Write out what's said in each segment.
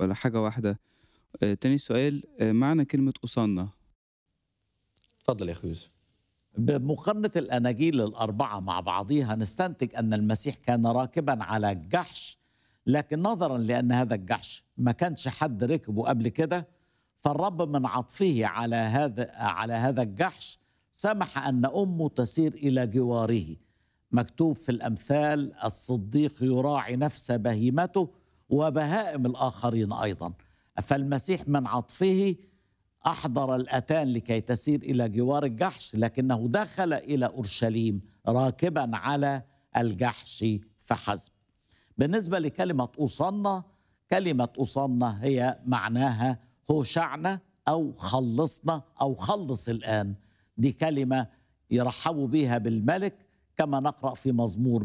ولا حاجة واحدة آه، تاني سؤال آه، معنى كلمة أصنع اتفضل يا اخي يوسف بمقارنة الأناجيل الأربعة مع بعضها نستنتج أن المسيح كان راكبا على الجحش لكن نظرا لأن هذا الجحش ما كانش حد ركبه قبل كده فالرب من عطفه على هذا على هذا الجحش سمح أن أمه تسير إلى جواره مكتوب في الأمثال الصديق يراعي نفس بهيمته وبهائم الآخرين أيضا فالمسيح من عطفه أحضر الأتان لكي تسير إلى جوار الجحش لكنه دخل إلى أورشليم راكبا على الجحش فحسب بالنسبة لكلمة أوصلنا كلمة أوصلنا هي معناها هوشعنا أو خلصنا أو خلص الآن دي كلمة يرحبوا بها بالملك كما نقرأ في مزمور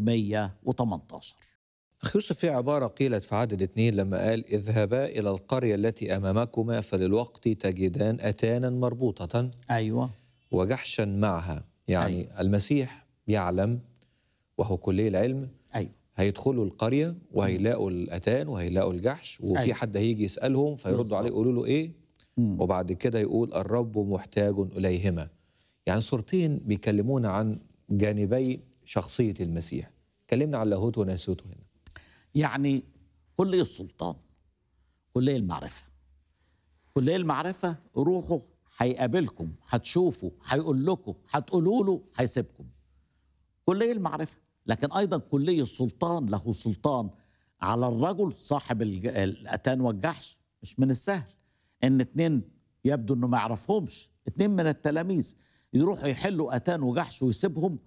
118 اخي يوسف في عباره قيلت في عدد اثنين لما قال اذهبا الى القريه التي امامكما فللوقت تجدان اتانا مربوطه أيوة وجحشا معها يعني أيوة. المسيح يعلم وهو كلي العلم أيوة هيدخلوا القريه وهيلاقوا الاتان وهيلاقوا الجحش وفي أيوة. حد هيجي يسالهم فيردوا بالظبط. عليه يقولوا له ايه مم. وبعد كده يقول الرب محتاج اليهما يعني صورتين بيكلمونا عن جانبي شخصيه المسيح كلمنا عن لاهوت وناسوته هنا يعني كلية السلطان كلية المعرفة كلية المعرفة روحوا هيقابلكم هتشوفوا هيقول لكم هتقولوا له هيسيبكم كلية المعرفة لكن أيضا كلية السلطان له سلطان على الرجل صاحب الج- الأتان والجحش مش من السهل إن اتنين يبدو إنه ما يعرفهمش اتنين من التلاميذ يروحوا يحلوا أتان وجحش ويسيبهم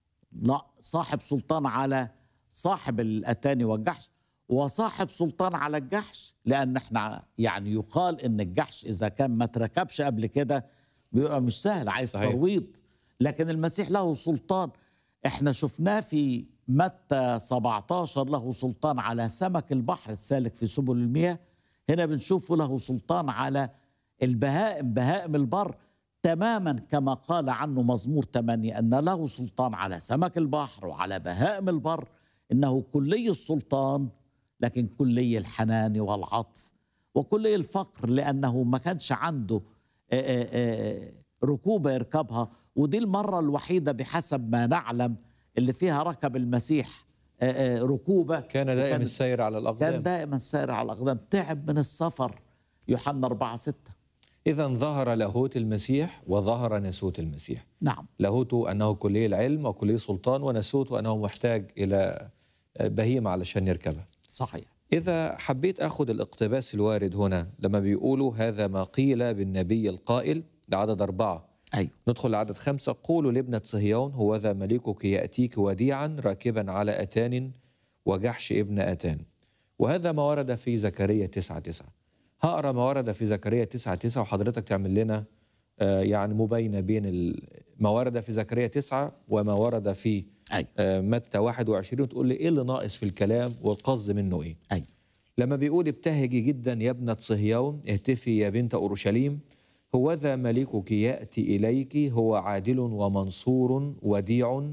لا صاحب سلطان على صاحب الاتاني والجحش وصاحب سلطان على الجحش لان احنا يعني يقال ان الجحش اذا كان ما تركبش قبل كده بيبقى مش سهل عايز صحيح. ترويض لكن المسيح له سلطان احنا شفناه في متى 17 له سلطان على سمك البحر السالك في سبل المياه هنا بنشوفه له سلطان على البهائم بهائم البر تماما كما قال عنه مزمور 8 أن له سلطان على سمك البحر وعلى بهائم البر إنه كلي السلطان لكن كلي الحنان والعطف وكلي الفقر لأنه ما كانش عنده آه، آه، آه، ركوبة يركبها ودي المرة الوحيدة بحسب ما نعلم اللي فيها ركب المسيح آه، آه، ركوبة كان دائم وكان- السير على الأقدام كان دائما سائر على الأقدام تعب من السفر يوحنا 4 6 إذا ظهر لاهوت المسيح وظهر ناسوت المسيح نعم لاهوته أنه كلي العلم وكلي سلطان وناسوته أنه محتاج إلى بهيمة علشان يركبها صحيح إذا حبيت أخذ الاقتباس الوارد هنا لما بيقولوا هذا ما قيل بالنبي القائل ده عدد أربعة أيوه ندخل لعدد خمسة قولوا لابنة صهيون هو ذا ملكك يأتيك وديعا راكبا على أتان وجحش ابن أتان وهذا ما ورد في زكريا تسعة تسعة هقرا ما ورد في زكريا تسعة تسعة وحضرتك تعمل لنا آه، يعني مباينة بين ال- ما ورد في زكريا تسعة وما ورد في أيوه آه، متى 21 وتقول لي ايه اللي ناقص في الكلام والقصد منه ايه أيوه لما بيقول ابتهجي جدا يا ابنة صهيون اهتفي يا بنت أورشليم هوذا ملكك يأتي إليك هو عادل ومنصور وديع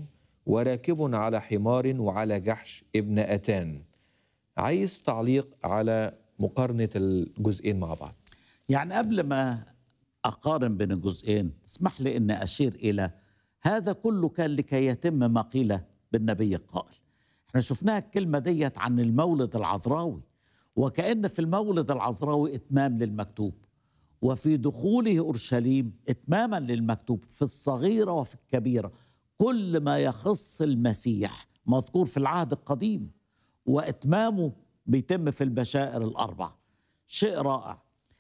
وراكب على حمار وعلى جحش ابن أتان عايز تعليق على مقارنة الجزئين مع بعض يعني قبل ما أقارن بين الجزئين اسمح لي أن أشير إلى هذا كله كان لكي يتم ما قيل بالنبي القائل احنا شفناها الكلمة ديت عن المولد العذراوي وكأن في المولد العذراوي إتمام للمكتوب وفي دخوله أورشليم إتماما للمكتوب في الصغيرة وفي الكبيرة كل ما يخص المسيح مذكور في العهد القديم وإتمامه بيتم في البشائر الأربع شيء رائع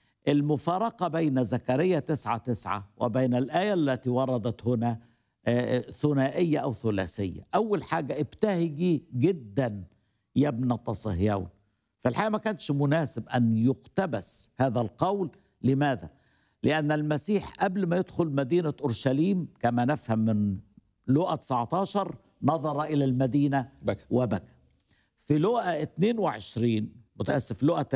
المفارقة بين زكريا تسعة تسعة وبين الآية التي وردت هنا آه، ثنائية أو ثلاثية أول حاجة ابتهجي جدا يا ابنة صهيون فالحقيقة ما كانش مناسب أن يقتبس هذا القول لماذا؟ لأن المسيح قبل ما يدخل مدينة أورشليم كما نفهم من لقى 19 نظر إلى المدينة بكى. وبكى في لقى 22 متأسف لقى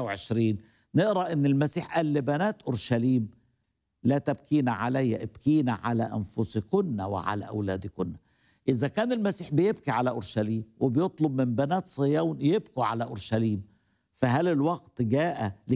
23 نقرأ أن المسيح قال لبنات أورشليم لا تبكين علي ابكين على أنفسكن وعلى أولادكن إذا كان المسيح بيبكي على أورشليم وبيطلب من بنات صهيون يبكوا على أورشليم فهل الوقت جاء